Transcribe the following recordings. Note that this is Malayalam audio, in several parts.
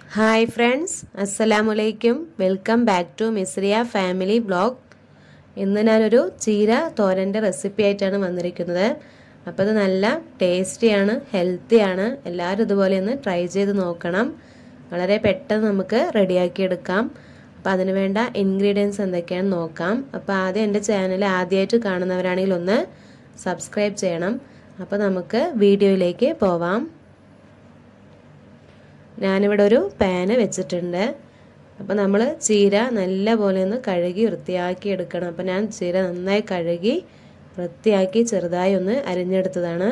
ഹായ് ഫ്രണ്ട്സ് അസ്സലാമലൈക്കും welcome back to Misriya family vlog ഇന്ന് ഞാനൊരു ചീര തോരൻ്റെ റെസിപ്പി ആയിട്ടാണ് വന്നിരിക്കുന്നത് അപ്പോൾ ഇത് നല്ല ടേസ്റ്റിയാണ് ഹെൽത്തിയാണ് എല്ലാവരും ഇതുപോലെ ഒന്ന് ട്രൈ ചെയ്ത് നോക്കണം വളരെ പെട്ടെന്ന് നമുക്ക് റെഡിയാക്കി എടുക്കാം അപ്പോൾ അതിന് വേണ്ട ഇൻഗ്രീഡിയൻസ് എന്തൊക്കെയാണെന്ന് നോക്കാം അപ്പോൾ ആദ്യം എൻ്റെ ചാനൽ ആദ്യമായിട്ട് കാണുന്നവരാണെങ്കിൽ ഒന്ന് സബ്സ്ക്രൈബ് ചെയ്യണം അപ്പോൾ നമുക്ക് വീഡിയോയിലേക്ക് പോവാം ഞാനിവിടെ ഒരു പാന് വെച്ചിട്ടുണ്ട് അപ്പോൾ നമ്മൾ ചീര നല്ല പോലെ ഒന്ന് കഴുകി വൃത്തിയാക്കി എടുക്കണം അപ്പോൾ ഞാൻ ചീര നന്നായി കഴുകി വൃത്തിയാക്കി ചെറുതായി ഒന്ന് അരിഞ്ഞെടുത്തതാണ്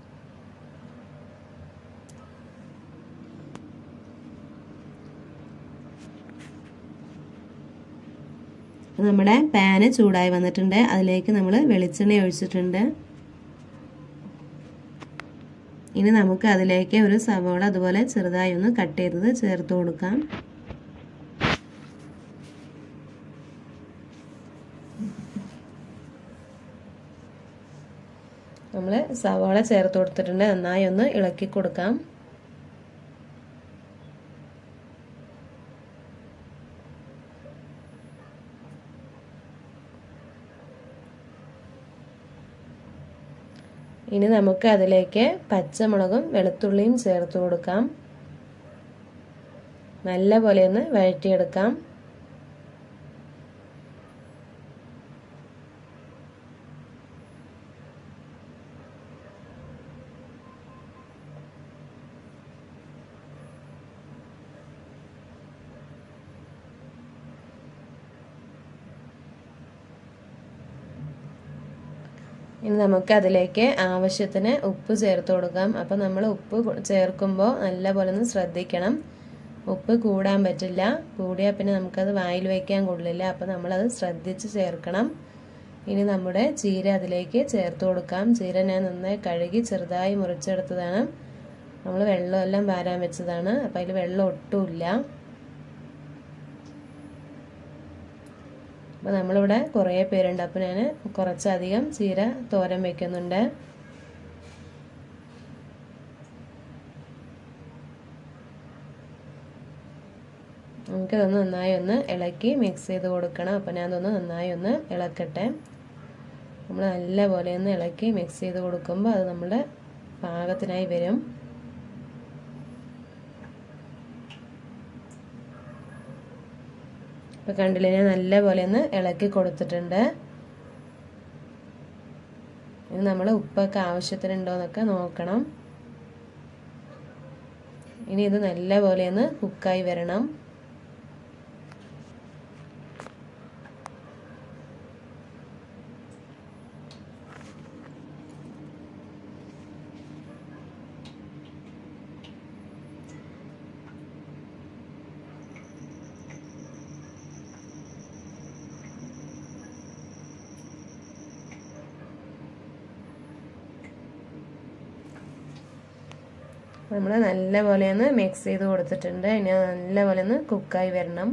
നമ്മുടെ പാന് ചൂടായി വന്നിട്ടുണ്ട് അതിലേക്ക് നമ്മൾ വെളിച്ചെണ്ണ ഒഴിച്ചിട്ടുണ്ട് ഇനി നമുക്ക് അതിലേക്ക് ഒരു സവോള അതുപോലെ ചെറുതായി ഒന്ന് കട്ട് ചെയ്തത് ചേർത്ത് കൊടുക്കാം നമ്മൾ സവാള ചേർത്ത് കൊടുത്തിട്ടുണ്ട് നന്നായി ഒന്ന് ഇളക്കി കൊടുക്കാം ഇനി നമുക്ക് അതിലേക്ക് പച്ചമുളകും വെളുത്തുള്ളിയും ചേർത്ത് കൊടുക്കാം നല്ല പോലെ ഒന്ന് വഴറ്റിയെടുക്കാം ഇനി നമുക്ക് അതിലേക്ക് ആവശ്യത്തിന് ഉപ്പ് ചേർത്ത് കൊടുക്കാം അപ്പം നമ്മൾ ഉപ്പ് ചേർക്കുമ്പോൾ നല്ല പോലെ ഒന്ന് ശ്രദ്ധിക്കണം ഉപ്പ് കൂടാൻ പറ്റില്ല കൂടിയാൽ പിന്നെ നമുക്കത് വായിൽ വയ്ക്കാൻ കൊള്ളില്ല അപ്പം നമ്മളത് ശ്രദ്ധിച്ച് ചേർക്കണം ഇനി നമ്മുടെ ചീര അതിലേക്ക് ചേർത്ത് കൊടുക്കാം ചീര ഞാൻ നന്നായി കഴുകി ചെറുതായി മുറിച്ചെടുത്തതാണ് നമ്മൾ വെള്ളമെല്ലാം വാരാൻ വെച്ചതാണ് അപ്പം അതിൽ വെള്ളം ഒട്ടുമില്ല അപ്പോൾ നമ്മളിവിടെ കുറേ പേരുണ്ട് അപ്പോൾ ഞാൻ കുറച്ചധികം ചീര തോരൻ വെക്കുന്നുണ്ട് നമുക്കിതൊന്ന് നന്നായി ഒന്ന് ഇളക്കി മിക്സ് ചെയ്ത് കൊടുക്കണം അപ്പോൾ ഞാൻ അതൊന്ന് നന്നായി ഒന്ന് ഇളക്കട്ടെ നമ്മൾ നല്ല പോലെ ഒന്ന് ഇളക്കി മിക്സ് ചെയ്ത് കൊടുക്കുമ്പോൾ അത് നമ്മുടെ പാകത്തിനായി വരും ഇപ്പം കണ്ടില്ലേ ഞാൻ നല്ല പോലെ ഒന്ന് ഇളക്കി കൊടുത്തിട്ടുണ്ട് ഇനി നമ്മൾ ഉപ്പൊക്കെ ആവശ്യത്തിനുണ്ടോ എന്നൊക്കെ നോക്കണം ഇനി ഇത് നല്ല പോലെ ഒന്ന് കുക്കായി വരണം നമ്മൾ നല്ല പോലെ ഒന്ന് മിക്സ് ചെയ്ത് കൊടുത്തിട്ടുണ്ട് ഇനി നല്ല പോലെ ഒന്ന് കുക്കായി വരണം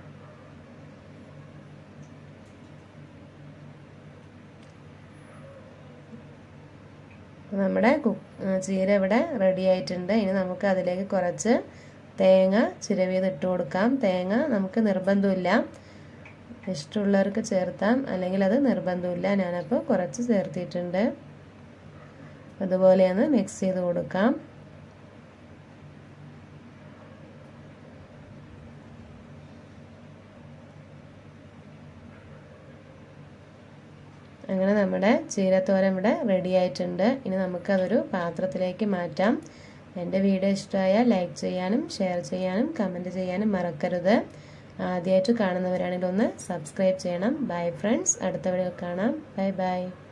നമ്മുടെ ചീര ഇവിടെ റെഡി ആയിട്ടുണ്ട് ഇനി നമുക്ക് അതിലേക്ക് കുറച്ച് തേങ്ങ ചിരവിയത് ഇട്ട് കൊടുക്കാം തേങ്ങ നമുക്ക് നിർബന്ധമില്ല ഇഷ്ടമുള്ളവർക്ക് ചേർത്താം അല്ലെങ്കിൽ അത് നിർബന്ധമില്ല ഞാനപ്പോൾ കുറച്ച് ചേർത്തിട്ടുണ്ട് അതുപോലെ ഒന്ന് മിക്സ് ചെയ്ത് കൊടുക്കാം അങ്ങനെ നമ്മുടെ ചീരത്തോരൻ ഇവിടെ റെഡി ആയിട്ടുണ്ട് ഇനി നമുക്കതൊരു പാത്രത്തിലേക്ക് മാറ്റാം എൻ്റെ വീഡിയോ ഇഷ്ടമായാൽ ലൈക്ക് ചെയ്യാനും ഷെയർ ചെയ്യാനും കമൻറ്റ് ചെയ്യാനും മറക്കരുത് ആദ്യമായിട്ട് കാണുന്നവരാണെങ്കിൽ ഒന്ന് സബ്സ്ക്രൈബ് ചെയ്യണം ബൈ ഫ്രണ്ട്സ് അടുത്ത വീഡിയോ കാണാം ബൈ ബൈ